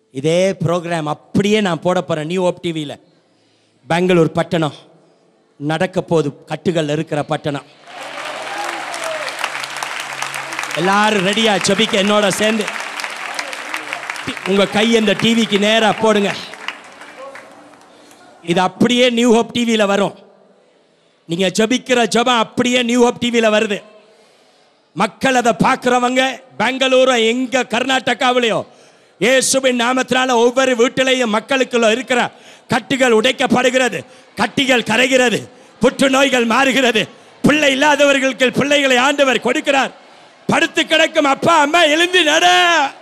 இதே ப்ரோக்ராம் அப்படியே நான் போட போகிறேன் நியூ ஓப் டிவியில் பெங்களூர் பட்டணம் நடக்க போகுது கட்டுகள் இருக்கிற பட்டணம் எல்லாரும் ரெடியா ஜெபிக்க என்னோட சேர்ந்து டி- உங்க கை இந்த டிவிக்கு நேரா போடுங்க இது அப்படியே நியூ ஹோப் டிவியில வரும் நீங்க ஜெபிக்கிற ஜெபம் அப்படியே நியூ ஹோப் டிவியில வருது மக்கள் அதை பார்க்குறவங்க பெங்களூரு எங்க கர்நாடகாவிலையோ இயேசுவின் நாமத்தினால ஒவ்வொரு வீட்டிலையும் மக்களுக்குள்ள இருக்கிற கட்டுகள் உடைக்கப்படுகிறது கட்டிகள் கரைகிறது புற்றுநோய்கள் மாறுகிறது பிள்ளை இல்லாதவர்களுக்கு பிள்ளைகளை ஆண்டவர் கொடுக்கிறார் படுத்து கிடக்கும் அப்பா அம்மா எழுந்து நட